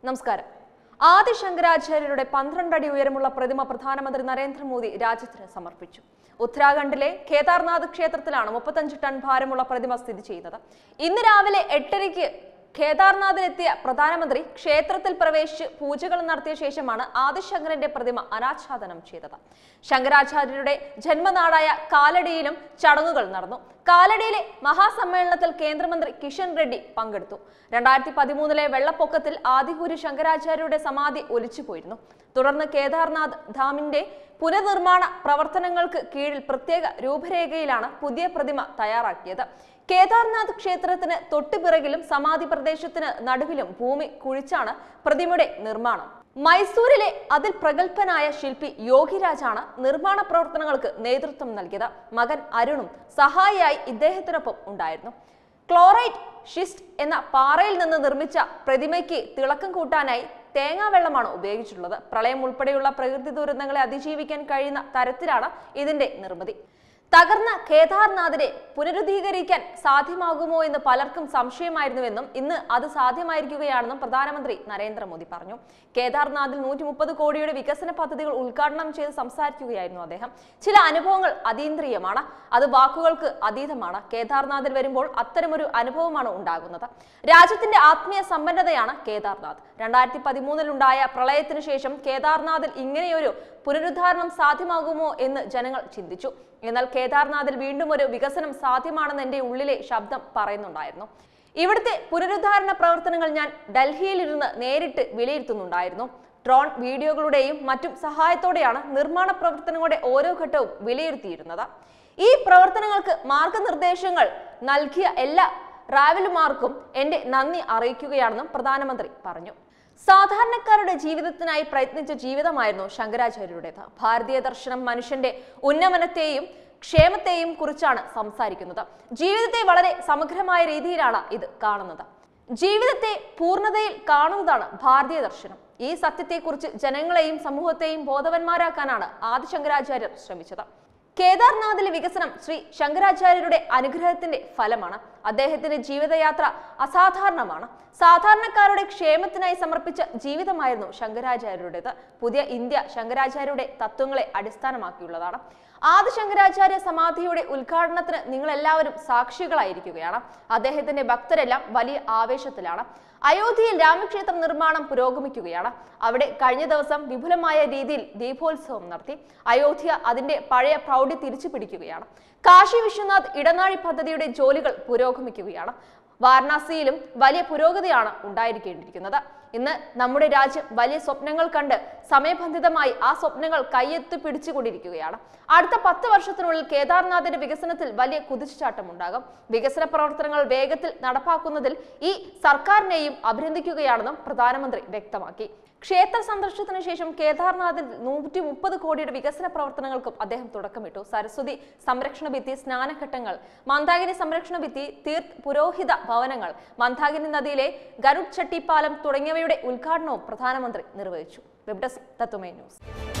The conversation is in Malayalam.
നമസ്കാരം ആദി ശങ്കരാചാര്യരുടെ പന്ത്രണ്ട് അടി ഉയരമുള്ള പ്രതിമ പ്രധാനമന്ത്രി നരേന്ദ്രമോദി രാജ്യത്തിന് സമർപ്പിച്ചു ഉത്തരാഖണ്ഡിലെ കേദാർനാഥ് ക്ഷേത്രത്തിലാണ് മുപ്പത്തഞ്ച് ടൺ ഭാരമുള്ള പ്രതിമ സ്ഥിതി ചെയ്യുന്നത് ഇന്ന് രാവിലെ എട്ടരയ്ക്ക് കേദാർനാഥിലെത്തിയ പ്രധാനമന്ത്രി ക്ഷേത്രത്തിൽ പ്രവേശിച്ച് പൂജകൾ നടത്തിയ ശേഷമാണ് ആദിശങ്കരന്റെ പ്രതിമ അനാച്ഛാദനം ചെയ്തത് ശങ്കരാചാര്യരുടെ ജന്മനാടായ കാലടിയിലും ചടങ്ങുകൾ നടന്നു കാലടിയിലെ മഹാസമ്മേളനത്തിൽ കേന്ദ്രമന്ത്രി കിഷൻ റെഡ്ഡി പങ്കെടുത്തു രണ്ടായിരത്തി പതിമൂന്നിലെ വെള്ളപ്പൊക്കത്തിൽ ആദിഗുരു ശങ്കരാചാര്യരുടെ സമാധി ഒലിച്ചുപോയിരുന്നു തുടർന്ന് കേദാർനാഥ് ധാമിന്റെ പുനർനിർമ്മാണ പ്രവർത്തനങ്ങൾക്ക് കീഴിൽ പ്രത്യേക രൂപരേഖയിലാണ് പുതിയ പ്രതിമ തയ്യാറാക്കിയത് കേദാർനാഥ് ക്ഷേത്രത്തിന് തൊട്ടുപിറകിലും സമാധി പ്രദേശത്തിന് നടുവിലും ഭൂമി കുഴിച്ചാണ് പ്രതിമയുടെ നിർമ്മാണം മൈസൂരിലെ അതിൽ പ്രഗത്ഭനായ ശില്പി യോഗിരാജാണ് നിർമ്മാണ പ്രവർത്തനങ്ങൾക്ക് നേതൃത്വം നൽകിയത് മകൻ അരുണും സഹായിയായി ഇദ്ദേഹത്തിനൊപ്പം ഉണ്ടായിരുന്നു ക്ലോറൈറ്റ് ഷിസ്റ്റ് എന്ന പാറയിൽ നിന്ന് നിർമ്മിച്ച പ്രതിമയ്ക്ക് തിളക്കം കൂട്ടാനായി തേങ്ങാവെള്ളമാണ് ഉപയോഗിച്ചിട്ടുള്ളത് പ്രളയം ഉൾപ്പെടെയുള്ള പ്രകൃതി ദുരന്തങ്ങളെ അതിജീവിക്കാൻ കഴിയുന്ന തരത്തിലാണ് ഇതിന്റെ നിർമ്മിതി തകർന്ന കേദാർനാഥിനെ പുനരുദ്ധീകരിക്കാൻ സാധ്യമാകുമോ എന്ന് പലർക്കും സംശയമായിരുന്നുവെന്നും ഇന്ന് അത് സാധ്യമായിരിക്കുകയാണെന്നും പ്രധാനമന്ത്രി നരേന്ദ്രമോദി പറഞ്ഞു കേദാർനാഥിൽ നൂറ്റി മുപ്പത് കോടിയുടെ വികസന പദ്ധതികൾ ഉദ്ഘാടനം ചെയ്ത് സംസാരിക്കുകയായിരുന്നു അദ്ദേഹം ചില അനുഭവങ്ങൾ അതീന്ദ്രിയമാണ് അത് വാക്കുകൾക്ക് അതീതമാണ് കേദാർനാഥിൽ വരുമ്പോൾ അത്തരമൊരു അനുഭവമാണ് ഉണ്ടാകുന്നത് രാജ്യത്തിന്റെ ആത്മീയ സമ്പന്നതയാണ് കേദാർനാഥ് രണ്ടായിരത്തി പതിമൂന്നിലുണ്ടായ പ്രളയത്തിന് ശേഷം കേദാർനാഥിൽ ഇങ്ങനെയൊരു പുനരുദ്ധാരണം സാധ്യമാകുമോ എന്ന് ജനങ്ങൾ ചിന്തിച്ചു എന്നാൽ കേദാർനാഥിൽ വീണ്ടും ഒരു വികസനം സാധ്യമാണെന്ന് എന്റെ ഉള്ളിലെ ശബ്ദം പറയുന്നുണ്ടായിരുന്നു ഇവിടുത്തെ പുനരുദ്ധാരണ പ്രവർത്തനങ്ങൾ ഞാൻ ഡൽഹിയിലിരുന്ന് നേരിട്ട് വിലയിരുത്തുന്നുണ്ടായിരുന്നു ഡ്രോൺ വീഡിയോകളുടെയും മറ്റും സഹായത്തോടെയാണ് നിർമ്മാണ പ്രവർത്തനങ്ങളുടെ ഓരോ ഘട്ടവും വിലയിരുത്തിയിരുന്നത് ഈ പ്രവർത്തനങ്ങൾക്ക് മാർഗനിർദ്ദേശങ്ങൾ നൽകിയ എല്ലാ റാവലുമാർക്കും എന്റെ നന്ദി അറിയിക്കുകയാണെന്നും പ്രധാനമന്ത്രി പറഞ്ഞു സാധാരണക്കാരുടെ ജീവിതത്തിനായി പ്രയത്നിച്ച ജീവിതമായിരുന്നു ശങ്കരാചാര്യരുടേത് ഭാരതീയ ദർശനം മനുഷ്യന്റെ ഉന്നമനത്തെയും ക്ഷേമത്തെയും കുറിച്ചാണ് സംസാരിക്കുന്നത് ജീവിതത്തെ വളരെ സമഗ്രമായ രീതിയിലാണ് ഇത് കാണുന്നത് ജീവിതത്തെ പൂർണ്ണതയിൽ കാണുന്നതാണ് ഭാരതീയ ദർശനം ഈ സത്യത്തെക്കുറിച്ച് ജനങ്ങളെയും സമൂഹത്തെയും ബോധവന്മാരാക്കാനാണ് ആദിശങ്കരാചാര്യർ ശ്രമിച്ചത് കേദാർനാഥിലെ വികസനം ശ്രീ ശങ്കരാചാര്യരുടെ അനുഗ്രഹത്തിന്റെ ഫലമാണ് അദ്ദേഹത്തിന്റെ ജീവിതയാത്ര അസാധാരണമാണ് സാധാരണക്കാരുടെ ക്ഷേമത്തിനായി സമർപ്പിച്ച ജീവിതമായിരുന്നു ശങ്കരാചാര്യരുടേത് പുതിയ ഇന്ത്യ ശങ്കരാചാര്യരുടെ തത്വങ്ങളെ അടിസ്ഥാനമാക്കിയുള്ളതാണ് ആദി ശങ്കരാചാര്യ സമാധിയുടെ ഉദ്ഘാടനത്തിന് നിങ്ങൾ എല്ലാവരും സാക്ഷികളായിരിക്കുകയാണ് അദ്ദേഹത്തിന്റെ ഭക്തരെല്ലാം വലിയ ആവേശത്തിലാണ് അയോധ്യയിൽ രാമക്ഷേത്ര നിർമ്മാണം പുരോഗമിക്കുകയാണ് അവിടെ കഴിഞ്ഞ ദിവസം വിപുലമായ രീതിയിൽ ദീപോത്സവം നടത്തി അയോധ്യ അതിന്റെ പഴയ പ്രൗഢി തിരിച്ചു പിടിക്കുകയാണ് കാശി വിശ്വനാഥ് ഇടനാഴി പദ്ധതിയുടെ ജോലികൾ പുരോഗമിക്കുകയാണ് വാരണാസിയിലും വലിയ പുരോഗതിയാണ് ഉണ്ടായിരിക്കേണ്ടിയിരിക്കുന്നത് ഇന്ന് നമ്മുടെ രാജ്യം വലിയ സ്വപ്നങ്ങൾ കണ്ട് സമയബന്ധിതമായി ആ സ്വപ്നങ്ങൾ കയ്യെത്തി പിടിച്ചുകൊണ്ടിരിക്കുകയാണ് അടുത്ത പത്ത് വർഷത്തിനുള്ളിൽ കേദാർനാഥിന്റെ വികസനത്തിൽ വലിയ കുതിച്ചുചാട്ടം ഉണ്ടാകും വികസന പ്രവർത്തനങ്ങൾ വേഗത്തിൽ നടപ്പാക്കുന്നതിൽ ഈ സർക്കാരിനെയും അഭിനന്ദിക്കുകയാണെന്നും പ്രധാനമന്ത്രി വ്യക്തമാക്കി ക്ഷേത്ര സന്ദർശനത്തിന് ശേഷം കേദാർനാഥിൽ നൂറ്റി മുപ്പത് കോടിയുടെ വികസന പ്രവർത്തനങ്ങൾക്കും അദ്ദേഹം തുടക്കമിട്ടു സരസ്വതി സംരക്ഷണ ഭിത്തി സ്നാനഘട്ടങ്ങൾ മന്ദാകിനി സംരക്ഷണ ഭിത്തി തീർത്ഥ് പുരോഹിത ഭവനങ്ങൾ മന്ദാകിനി നദിയിലെ ഗരുഡ് ചട്ടിപ്പാലം തുടങ്ങിയവയുടെ ഉദ്ഘാടനവും പ്രധാനമന്ത്രി നിർവഹിച്ചു വെബ് ഡെസ്ക് തത്തുമേ ന്യൂസ്